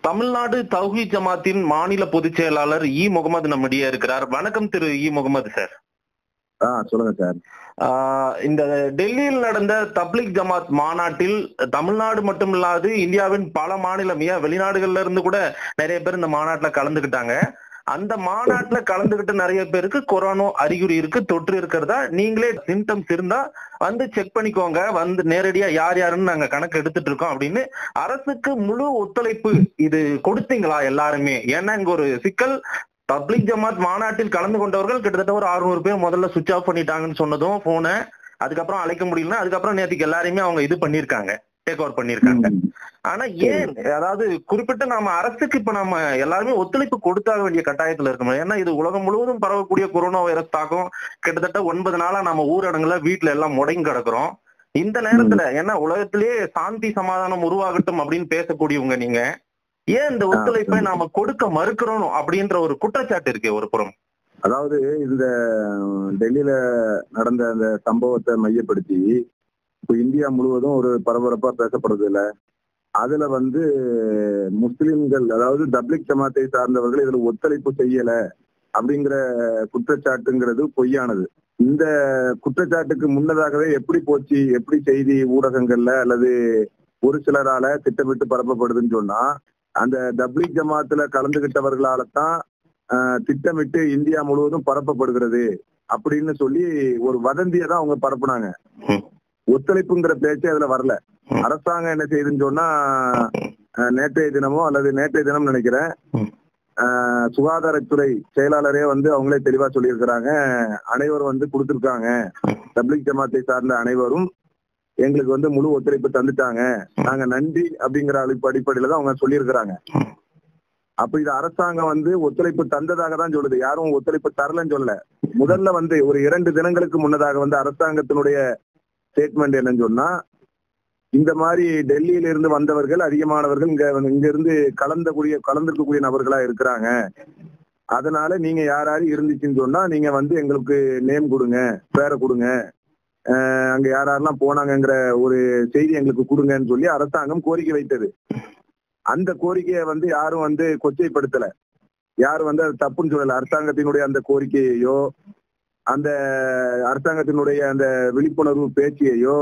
தமிழ்நாடு தௌஹி ஜமாத்தின் மாநில பொதுச் செயலாளர் இ முகமது நம்மிடையே இருக்கிறார் வணக்கம் திரு இ முகமது சார் ஆ சொல்லுங்க சார் ஆஹ் இந்த டெல்லியில் நடந்த தப்லிக் ஜமாத் மாநாட்டில் தமிழ்நாடு மட்டுமில்லாது இந்தியாவின் பல மாநிலம் ஏன் வெளிநாடுகள்ல இருந்து கூட நிறைய பேர் இந்த மாநாட்டுல கலந்துக்கிட்டாங்க அந்த மாநாட்டுல கலந்துகிட்டு நிறைய பேருக்கு கொரோனா அறிகுறி இருக்கு தொற்று இருக்கிறதா நீங்களே சிம்டம்ஸ் இருந்தா வந்து செக் பண்ணிக்கோங்க வந்து நேரடியா யார் யாருன்னு நாங்க கணக்கு எடுத்துட்டு இருக்கோம் அப்படின்னு அரசுக்கு முழு ஒத்துழைப்பு இது கொடுத்தீங்களா எல்லாருமே ஏன்னா இங்க ஒரு சிக்கல் பப்ளிக் ஜமாத் மாநாட்டில் கலந்து கொண்டவர்கள் கிட்டத்தட்ட ஒரு 600 பேர் முதல்ல சுவிச் ஆஃப் பண்ணிட்டாங்கன்னு சொன்னதும் போனை அதுக்கப்புறம் அழைக்க முடியல அதுக்கப்புறம் நேற்றுக்கு எல்லாரையுமே அவங்க இது பண்ணிருக்காங்க டேக் ஓவர் பண்ணிருக்காங்க ம். ஆனா ஏன் அதாவது குறிப்பிட்ட நம்ம அரசுக்கு இப்ப நம்ம எல்லாருமே ஒத்துழைப்பு கொடுத்தாக வேண்டிய கட்டாயத்துல இருக்கணும் ஏன்னா இது உலகம் முழுவதும் பரவக்கூடிய கொரோனா வைரஸ் தாக்கம் கிட்டத்தட்ட ஒன்பது நாளா நம்ம ஊரடங்குல வீட்டுல எல்லாம் முடங்கி கிடக்குறோம் இந்த நேரத்துல ஏன்னா உலகத்திலேயே சாந்தி சமாதானம் உருவாகட்டும் அப்படின்னு பேசக்கூடியவங்க நீங்க ஏன் இந்த ஒத்துழைப்பை நாம கொடுக்க மறுக்கிறோம் அப்படின்ற ஒரு குற்றச்சாட்டு இருக்கு ஒரு புறம் அதாவது இந்த டெல்லியில நடந்த அந்த சம்பவத்தை மையப்படுத்தி இப்ப இந்தியா முழுவதும் ஒரு பரபரப்பா பேசப்படுது இல்ல அதுல வந்து முஸ்லிம்கள் அதாவது தப்லிக் ஜமாத்தை சார்ந்தவர்கள் இதுல ஒத்துழைப்பு செய்யல அப்படிங்கிற குற்றச்சாட்டுங்கிறது பொய்யானது இந்த குற்றச்சாட்டுக்கு முன்னதாகவே எப்படி போச்சு எப்படி செய்தி ஊடகங்கள்ல அல்லது ஒரு சிலரால திட்டமிட்டு பரப்பப்படுதுன்னு சொன்னா அந்த தப்லிக் ஜமாத்துல கலந்துகிட்டவர்களால தான் ஆஹ், திட்டமிட்டு இந்தியா முழுவதும் பரப்பப்படுகிறது அப்படின்னு சொல்லி ஒரு வதந்தியை தான் அவங்க பரப்புனாங்க ம். ஒத்துழைப்புங்கிற பேச்சு அதுல வரல ம். அரசாங்கம் என்ன செய்யுதுன்னு சொன்னா ஆஹ், நேற்றைய தினமோ அல்லது நேற்றைய தினம் நினைக்கிறேன் ம். ஆஹ், சுகாதாரத்துறை செயலாளரே வந்து அவங்களே தெளிவா சொல்லியிருக்கிறாங்க அனைவரும் வந்து கொடுத்திருக்காங்க தப்லிக் ஜமாத்தை சார்ந்த அனைவரும் எங்களுக்கு வந்து முழு ஒத்துழைப்பு தந்துட்டாங்க நாங்க நன்றி அப்படிங்கிற அடிப்ப- அடிப்படையில தான் அவங்க சொல்லியிருக்கிறாங்க ம். அப்ப இது அரசாங்கம் வந்து ஒத்துழைப்பு தந்ததாக தான் சொல்லுது யாரும் ஒத்துழைப்பு தரலன்னு சொல்லல முதல்ல வந்து ஒரு இரண்டு தினங்களுக்கு முன்னதாக வந்து அரசாங்கத்தினுடைய ஸ்டேட்மெண்ட் என்னன்னு சொன்னா இந்த மாதிரி டெல்லியில இருந்து வந்தவர்கள் அதிகமானவர்கள் இங்க வந்து- இங்க இருந்து கலந்தக்கூடிய கலந்திருக்கக்கூடிய நபர்களா இருக்கிறாங்க அதனால நீங்க யார் யாரு இருந்துச்சுன்னு சொன்னா நீங்க வந்து எங்களுக்கு நேம் கொடுங்க பேரை கொடுங்க அஹ் அங்க யார் யாரெல்லாம் போனாங்கங்கிற ஒரு செய்தி எங்களுக்கு கொடுங்கன்னு சொல்லி அரசாங்கம் கோரிக்கை வைத்தது அந்த கோரிக்கையை வந்து யாரும் வந்து கொச்சைப்படுத்தல யாரும் வந்து அது தப்புன்னு சொல்லல அரசாங்கத்தினுடைய அந்த கோரிக்கையையோ அந்த அரசாங்கத்தினுடைய அந்த விழிப்புணர்வு பேச்சையோ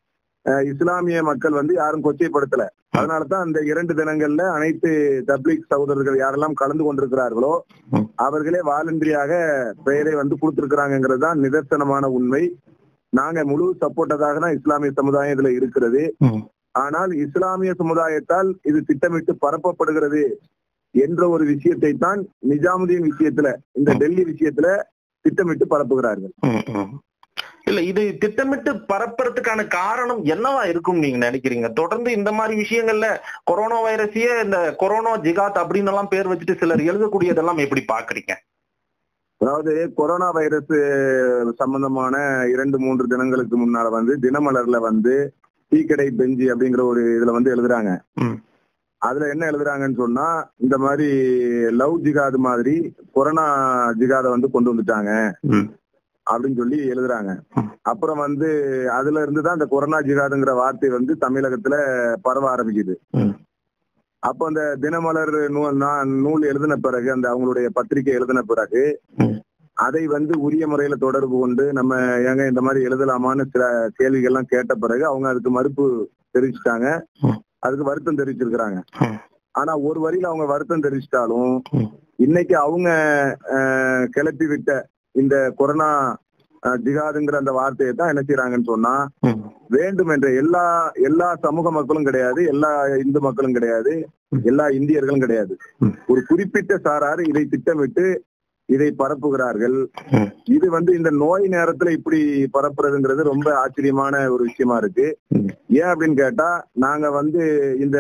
அஹ் இஸ்லாமிய மக்கள் வந்து யாரும் கொச்சைப்படுத்தல அதனாலதான் அந்த இரண்டு தினங்கள்ல அனைத்து தப்லீக் சகோதரர்கள் யாரெல்லாம் கலந்து கொண்டிருக்கிறார்களோ ம். அவர்களே வாலண்டரியாக பெயரை வந்து கொடுத்திருக்கிறாங்கிறது தான் நிதர்சனமான உண்மை நாங்க முழு சப்போர்ட்டதாக தான் இஸ்லாமிய சமுதாயம் இதுல இருக்கிறது ம். ஆனால் இஸ்லாமிய சமுதாயத்தால் இது திட்டமிட்டு பரப்பப்படுகிறது என்ற ஒரு விஷயத்தை தான் நிஜாமுதீன் விஷயத்துல இந்த டெல்லி விஷயத்துல திட்டமிட்டு பரப்புகிறார்கள் ம், ம். இல்ல இது திட்டமிட்டு பரப்புறதுக்கான காரணம் என்னவா இருக்கும் நீங்க நினைக்கிறீங்க தொடர்ந்து இந்த மாதிரி விஷயங்கள்ல கொரோனா வைரஸையே இந்த கொரோனா ஜிகாத் அப்படின்னு எல்லாம் பேர் வச்சுட்டு சிலர் எழுதக்கூடியதெல்லாம் எப்படி பாக்குறீங்க அதாவது கொரோனா வைரஸ் சம்பந்தமான இரண்டு மூன்று தினங்களுக்கு முன்னால வந்து தினமலர்ல வந்து டீக்கடை பெஞ்சி அப்படிங்கிற ஒரு இதுல வந்து எழுதுறாங்க ம். அதுல என்ன எழுதுறாங்கன்னு சொன்னா இந்த மாதிரி லவ் ஜிகாது மாதிரி கொரோனா ஜிகாத வந்து கொண்டு வந்துட்டாங்க ம். அப்படின்னு சொல்லி எழுதுறாங்க ம். அப்புறம் வந்து அதுல இருந்து தான் இந்த கொரோனா ஜிகாதுங்கிற வார்த்தை வந்து தமிழகத்துல பரவ ஆரம்பிக்குது ம். அப்போ அந்த தினமலர் நூல் நா- நூல் எழுதின பிறகு அந்த அவங்களுடைய பத்திரிகை எழுதின பிறகு ம். அதை வந்து உரிய முறையில தொடர்பு கொண்டு நம்ம ஏங்க இந்த மாதிரி எழுதலாமான்னு சில கேள்விகள்லாம் கேட்ட பிறகு அவங்க அதுக்கு மறுப்பு தெரிவிச்சுட்டாங்க ம். அதுக்கு வருத்தம் தெரிவிச்சிருக்கிறாங்க ம். ஆனா ஒரு வரியில அவங்க வருத்தம் தெரிவிச்சிட்டாலும் ம். இன்னைக்கு அவங்க அஹ், கிளப்பி விட்ட இந்த கொரோனா அஹ், ஜிகாதுங்கிற அந்த வார்த்தையை தான் என்ன செய்யறாங்கன்னு சொன்னா ம். வேண்டும் என்ற எல்லா எல்லா சமூக மக்களும் கிடையாது எல்லா இந்து மக்களும் கிடையாது ம். எல்லா இந்தியர்களும் கிடையாது ம். ஒரு குறிப்பிட்ட சாரார் இதை திட்டமிட்டு இதை பரப்புகிறார்கள் ம். இது வந்து இந்த நோய் நேரத்துல இப்படி பரப்புறதுங்கிறது ரொம்ப ஆச்சரியமான ஒரு விஷயமா இருக்கு ம். ஏன் அப்படின்னு கேட்டா நாங்க வந்து இந்த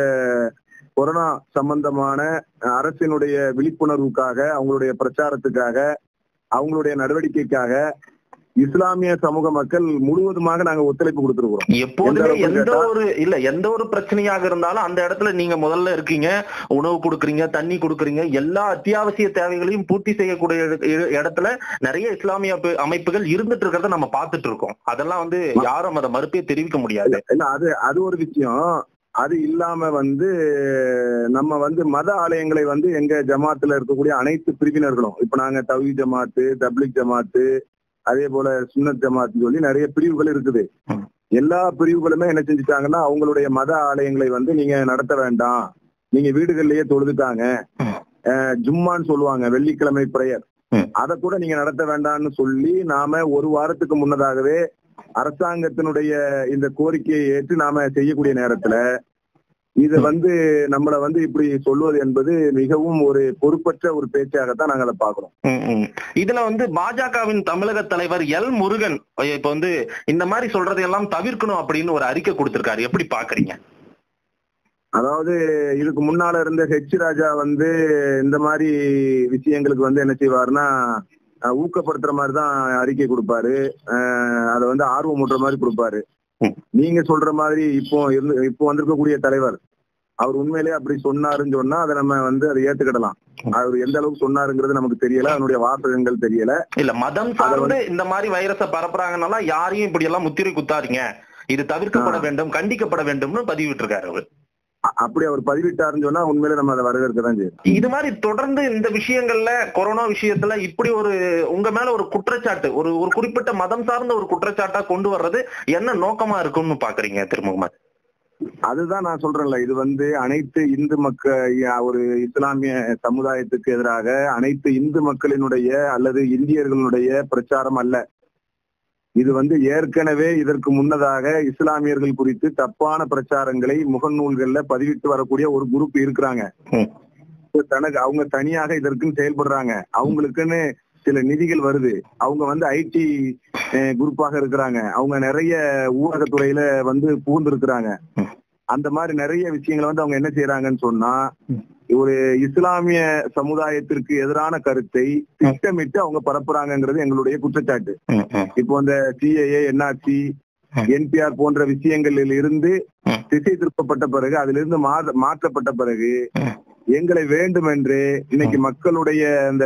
கொரோனா சம்பந்தமான அஹ், அரசினுடைய விழிப்புணர்வுக்காக அவங்களுடைய பிரச்சாரத்துக்காக அவங்களுடைய நடவடிக்கைக்காக இஸ்லாமிய சமூக மக்கள் முழுவதுமாக நாங்க ஒத்துழைப்பு கொடுத்திருக்கிறோம் எப்போதுமே எந்த அளவுக்கு எந்த கேட்டா- ஒரு இல்ல எந்த ஒரு பிரச்சனையாக இருந்தாலும் அந்த இடத்துல நீங்க முதல்ல இருக்கீங்க உணவு கொடுக்குறீங்க தண்ணி கொடுக்குறீங்க எல்லா அத்தியாவசிய தேவைகளையும் பூர்த்தி செய்யக்கூடிய இட- இட- இடத்துல நிறைய இஸ்லாமிய அப்பு- அமைப்புகள் இருந்துட்டு இருக்கிறத நம்ம பார்த்துட்டு இருக்கோம் அதெல்லாம் வந்து யாரும் அதை மறுப்பே தெரிவிக்க முடியாது இல்ல அது அது ஒரு விஷயம் அது இல்லாம வந்து நம்ம வந்து மத ஆலயங்களை வந்து எங்க ஜமாத்துல இருக்கக்கூடிய அனைத்து பிரிவினர்களும் இப்ப நாங்க தவி ஜமாத்து தப்லிக் ஜமாத்து அதே போல சுன்னத் ஜமாத்னு சொல்லி நிறைய பிரிவுகள் இருக்குது ம். எல்லா பிரிவுகளுமே என்ன செஞ்சுட்டாங்கன்னா அவங்களுடைய மத ஆலயங்களை வந்து நீங்க நடத்த வேண்டாம் நீங்க வீடுகள்லயே தொழுதுட்டாங்க ம். அஹ் ஜும்மான்னு சொல்லுவாங்க வெள்ளிக்கிழமை பிரேயர் ம். அதை கூட நீங்க நடத்த வேண்டாம்னு சொல்லி நாம ஒரு வாரத்துக்கு முன்னதாகவே அரசாங்கத்தினுடைய இந்த கோரிக்கையை ஏற்று நாம செய்யக்கூடிய நேரத்துல இத வந்து நம்மள வந்து இப்படி சொல்வது என்பது மிகவும் ஒரு பொறுப்பற்ற ஒரு பேச்சாகத்தான் நாங்க அதை பாக்குறோம் ம், ம். இதுல வந்து பாஜகவின் தமிழக தலைவர் எல் முருகன் இப்ப வந்து இந்த மாதிரி சொல்றதையெல்லாம் தவிர்க்கணும் அப்படின்னு ஒரு அறிக்கை கொடுத்திருக்காரு எப்படி பாக்குறீங்க அதாவது இதுக்கு முன்னால இருந்த ஹெச் ராஜா வந்து இந்த மாதிரி விஷயங்களுக்கு வந்து என்ன செய்வாருன்னா அஹ், ஊக்கப்படுத்துற மாதிரி தான் அறிக்கை கொடுப்பாரு அஹ், அதை வந்து ஆர்வம் ஊட்டுற மாதிரி கொடுப்பாரு ம். நீங்க சொல்ற மாதிரி இப்போ இருந்து இப்போ வந்திருக்கக்கூடிய தலைவர் அவர் உண்மையிலேயே அப்படி சொன்னாருன்னு சொன்னா அதை நம்ம வந்து அதை ஏத்துக்கிடலாம் அவர் எந்த அளவுக்கு சொன்னாருங்கிறது நமக்கு தெரியல அதனுடைய வாசகங்கள் தெரியல இல்ல மதம் சார்ந்து இந்த மாதிரி வைரஸ பரப்புறாங்கனால யாரையும் இப்படி எல்லாம் முத்திரை குத்தாதீங்க இது தவிர்க்கப்பட வேண்டும் கண்டிக்கப்பட வேண்டும்னு பதிவிட்டு இருக்காரு அவர் அ- அப்படி அவர் பதிவிட்டாருன்னு சொன்னா உண்மையிலே நம்ம அதை வரவேற்க தான் செய்யணும் இது மாதிரி தொடர்ந்து இந்த விஷயங்கள்ல கொரோனா விஷயத்துல இப்படி ஒரு உங்க மேல ஒரு குற்றச்சாட்டு ஒரு ஒரு குறிப்பிட்ட மதம் சார்ந்த ஒரு குற்றச்சாட்டா கொண்டு வர்றது என்ன நோக்கமா இருக்கும்னு பாக்குறீங்க திருமுகமது அதுதான் நான் சொல்றேன்ல இது வந்து அனைத்து இந்து மக்க ஒரு இஸ்லாமிய சமுதாயத்துக்கு எதிராக அனைத்து இந்து மக்களினுடைய அல்லது இந்தியர்களுடைய பிரச்சாரம் அல்ல இது வந்து ஏற்கனவே இதற்கு முன்னதாக இஸ்லாமியர்கள் குறித்து தப்பான பிரச்சாரங்களை முகநூல்கள்ல பதிவிட்டு வரக்கூடிய ஒரு குரூப் இருக்கிறாங்க ம். தனக்கு அவங்க தனியாக இதற்குன்னு செயல்படுறாங்க அவங்களுக்குன்னு சில நிதிகள் வருது அவங்க வந்து ஐடி குரூப்பாக இருக்கிறாங்க அவங்க நிறைய ஊடகத்துறையில வந்து புகுந்து இருக்கிறாங்க ம். அந்த மாதிரி நிறைய விஷயங்களை வந்து அவங்க என்ன செய்யறாங்கன்னு சொன்னா ம். ஒரு இஸ்லாமிய சமுதாயத்திற்கு எதிரான கருத்தை திட்டமிட்டு அவங்க பரப்புறாங்கங்கிறது எங்களுடைய குற்றச்சாட்டு ம், ம், இப்போ அந்த சிஏஏ என்ஆர்சி ம். என்பிஆர் போன்ற விஷயங்களில் இருந்து ம். திசை திருப்பப்பட்ட பிறகு அதிலிருந்து மா- மாற்றப்பட்ட பிறகு ம். எங்களை வேண்டுமென்று இன்னைக்கு மக்களுடைய அந்த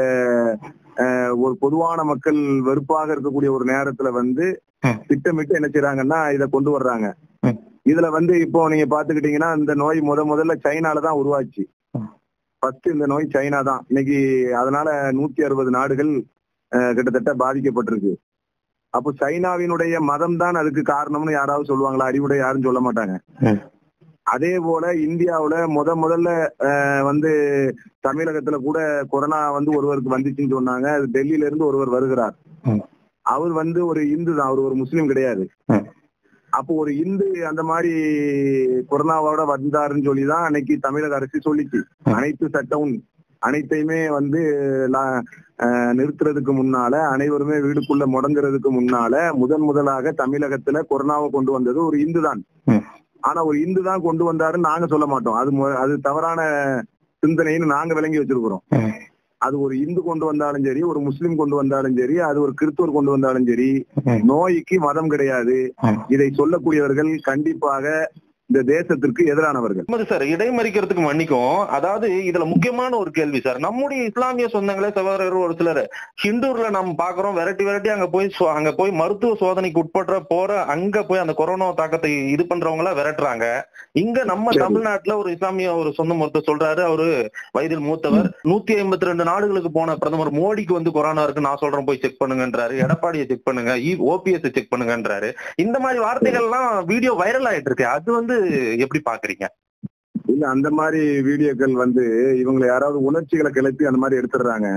அஹ், ஒரு பொதுவான மக்கள் வெறுப்பாக இருக்கக்கூடிய ஒரு நேரத்துல வந்து ம். திட்டமிட்டு என்ன செய்யறாங்கன்னா இதை கொண்டு வர்றாங்க ம். இதுல வந்து இப்போ நீங்க பாத்துக்கிட்டீங்கன்னா இந்த நோய் முத முதல்ல சைனால தான் உருவாச்சு ம். ஃபர்ஸ்ட் இந்த நோய் சைனா தான் இன்னைக்கு அதனால நூத்தி அறுபது நாடுகள் அஹ், கிட்டத்தட்ட பாதிக்கப்பட்டிருக்கு அப்போ சைனாவினுடைய மதம் தான் அதுக்கு காரணம்னு யாராவது சொல்லுவாங்களா அறிவுரை யாரும் சொல்ல மாட்டாங்க ம். அதே போல இந்தியாவுல முத முதல்ல அஹ், வந்து தமிழகத்துல கூட கொரோனா வந்து ஒருவருக்கு வந்துச்சுன்னு சொன்னாங்க அது டெல்லியில இருந்து ஒருவர் வருகிறார் ம். அவர் வந்து ஒரு இந்து தான் அவர் ஒரு முஸ்லீம் கிடையாது ம். அப்போ ஒரு இந்து அந்த மாதிரி கொரோனாவோட வந்தாருன்னு சொல்லிதான் அன்னைக்கு தமிழக அரசு சொல்லிச்சு ம். அனைத்து சட்டம் அனைத்தையுமே வந்து லா- அஹ், நிறுத்துறதுக்கு முன்னால அனைவருமே வீடுக்குள்ள முடங்குறதுக்கு முன்னால முதன் முதலாக தமிழகத்துல கொரோனாவை கொண்டு வந்தது ஒரு இந்து தான் ம். ஆனா ஒரு இந்து தான் கொண்டு வந்தாருன்னு நாங்க சொல்ல மாட்டோம் அது மு- அது தவறான சிந்தனைன்னு நாங்க விளங்கி வச்சிருக்கிறோம் ம். அது ஒரு இந்து கொண்டு வந்தாலும் சரி ஒரு முஸ்லிம் கொண்டு வந்தாலும் சரி அது ஒரு கிறிஸ்துவர் கொண்டு வந்தாலும் சரி ம். நோய்க்கு மதம் கிடையாது ம். இதை சொல்லக்கூடியவர்கள் கண்டிப்பாக இந்த தேசத்திற்கு எதிரானவர்கள் முகமது சார் இடைமறிக்கிறதுக்கு மன்னிக்கும் அதாவது இதுல முக்கியமான ஒரு கேள்வி சார் நம்முடைய இஸ்லாமிய சொந்தங்களே சகோதரர் ஒரு சிலர் ஹிண்டூர்ல நம்ம பாக்குறோம் விரட்டி விரட்டி அங்க போய் சோ- அங்க போய் மருத்துவ சோதனைக்கு உட்படுற போற அங்க போய் அந்த கொரோனா தாக்கத்தை இது பண்றவங்கள விரட்டுறாங்க இங்க நம்ம சரி. தமிழ்நாட்டுல ஒரு இஸ்லாமிய ஒரு சொந்த ஒருத்தர் சொல்றாரு அவரு வயதில் மூத்தவர் நூத்தி ஐம்பத்தி ரெண்டு நாடுகளுக்கு போன பிரதமர் மோடிக்கு வந்து கொரோனா இருக்கு நான் சொல்றேன் போய் செக் பண்ணுங்கன்றாரு எடப்பாடியை செக் பண்ணுங்க ஓபிஎஸ் செக் பண்ணுங்கன்றாரு இந்த மாதிரி வார்த்தைகள் எல்லாம் வீடியோ வைரல் ஆயிட்டு இருக்கு அது வந்து எப்படி பாக்குறீங்க இல்ல அந்த மாதிரி வீடியோக்கள் வந்து இவங்களை யாராவது உணர்ச்சிகளை கிளப்பி அந்த மாதிரி எடுத்துடுறாங்க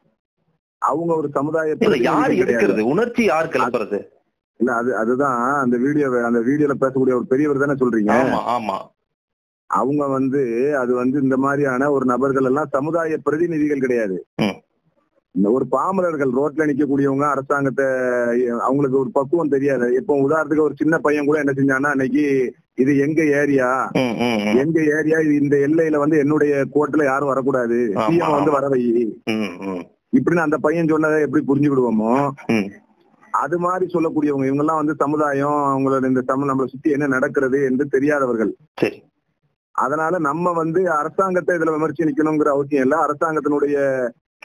அவங்க ஒரு சமுதாய இல்ல யார் பிரதிநிதிகள் கிடையாது. எடுக்கிறது உணர்ச்சி யார் கிளப்புறது இல்ல அது அதுதான் அந்த வீடியோ அந்த வீடியோல பேசக்கூடிய ஒரு பெரியவர் தானே சொல்றீங்க ஆமா ஆமா அவங்க வந்து அது வந்து இந்த மாதிரியான ஒரு நபர்கள் எல்லாம் சமுதாய பிரதிநிதிகள் கிடையாது ம். இந்த ஒரு பாமரர்கள் ரோட்ல நிக்கக்கூடியவங்க அரசாங்கத்தை அவங்களுக்கு ஒரு பக்குவம் தெரியாது இப்போ உதாரணத்துக்கு ஒரு சின்ன பையன் கூட என்ன செஞ்சான்னா அன்னைக்கு இது எங்க ஏரியா ம், ம், ம். எங்க ஏரியா இது இந்த எல்லையில வந்து என்னுடைய கோர்ட்ல யாரும் வரக்கூடாது ஆமா, சிஎம் வந்து ஆமா. வர வை ம், ம், இப்படின்னு அந்த பையன் சொன்னதை எப்படி புரிஞ்சுக்கிடுவோமோ ம். அது மாதிரி சொல்லக்கூடியவங்க இவங்க எல்லாம் வந்து சமுதாயம் அவங்களோட இந்த சம நம்மளை சுத்தி என்ன நடக்கிறது என்று தெரியாதவர்கள் சரி அதனால நம்ம வந்து அரசாங்கத்தை இதுல விமர்சி நிக்கணுங்கிற அவசியம் இல்ல அரசாங்கத்தினுடைய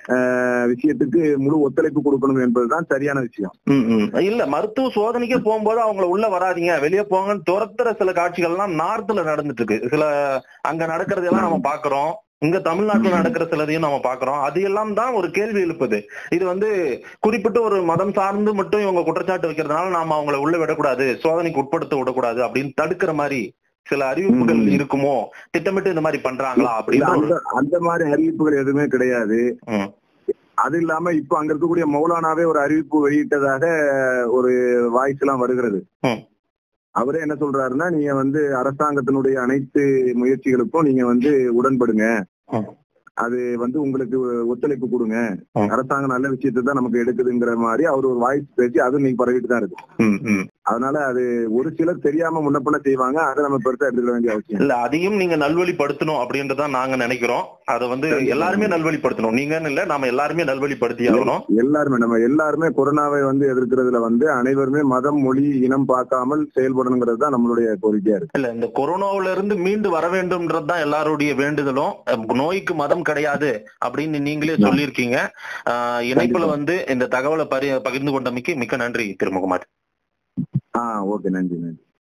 அஹ், விஷயத்துக்கு முழு ஒத்துழைப்பு கொடுக்கணும் என்பதுதான் சரியான விஷயம் ம், ம். இல்ல மருத்துவ சோதனைக்கே போகும்போது அவங்கள உள்ள வராதீங்க வெளியே போங்கன்னு துரத்துற சில காட்சிகள் எல்லாம் நார்த்ல நடந்துட்டு இருக்கு சில அங்க நடக்கிறதெல்லாம் நம்ம பாக்குறோம் இங்க தமிழ்நாட்டுல நடக்கிற சிலதையும் நம்ம பாக்குறோம் அது எல்லாம் தான் ஒரு கேள்வி எழுப்புது இது வந்து குறிப்பிட்ட ஒரு மதம் சார்ந்து மட்டும் இவங்க குற்றச்சாட்டு வைக்கிறதுனால நாம அவங்கள உள்ள விடக்கூடாது சோதனைக்கு உட்படுத்த விடக்கூடாது அப்படின்னு தடுக்கிற மாதிரி சில அறிவிப்புகள் ம். இருக்குமோ திட்டமிட்டு இந்த மாதிரி பண்றாங்களா இல்ல, அப்படின்னு ஒரு- அந்த அந்த மாதிரி அறிவிப்புகள் எதுவுமே கிடையாது ம். அது இல்லாம இப்ப அங்க இருக்கக்கூடிய மௌலானாவே ஒரு அறிவிப்பு வெளியிட்டதாக ஒரு வாய்ஸ் எல்லாம் வருகிறது ம். அவரே என்ன சொல்றாருன்னா நீங்க வந்து அரசாங்கத்தினுடைய அனைத்து முயற்சிகளுக்கும் நீங்க வந்து உடன்படுங்க ம். அது வந்து உங்களுக்கு ஒத்துழைப்பு கொடுங்க ம். அரசாங்கம் நல்ல விஷயத்தை தான் நமக்கு எடுக்குதுங்கிற மாதிரி அவர் ஒரு வாய்ஸ் பேசி அது நீங்க பரவிட்டு தான் இருக்கு ம், ம். அதனால அது ஒரு சிலர் தெரியாம முன்னப்பண்ண செய்வாங்க அதை நம்ம பெருசா எடுத்துக்க வேண்டிய அவசியம் இல்ல அதையும் நீங்க நல்வழிப்படுத்தணும் அப்படின்றதான் நாங்க நினைக்கிறோம் அதை வந்து கண்டிப்பா. எல்லாருமே நல்வழிப்படுத்தணும் நீங்கன்னு இல்ல நாம எல்லாருமே நல்வழிப்படுத்தி ஆகணும் எல்லாருமே நம்ம எல்லாருமே கொரோனாவை வந்து எதிர்க்கிறதுல வந்து அனைவருமே மதம் மொழி இனம் பார்க்காமல் செயல்படணுங்கிறது தான் நம்மளுடைய கோரிக்கையா இருக்கு இல்ல இந்த கொரோனாவில இருந்து மீண்டு வர வேண்டும்ன்றதுதான் எல்லாருடைய வேண்டுதலும் அஹ் நோய்க்கு மதம் கிடையாது அப்படின்னு நீங்களே சொல்லியிருக்கீங்க ஆஹ் இணைப்புல வந்து இந்த தகவலை பரி பகிர்ந்து கொண்டமைக்கு மிக்க நன்றி திருமுகமார் ஆஹ் ஓகே நன்றி நன்றி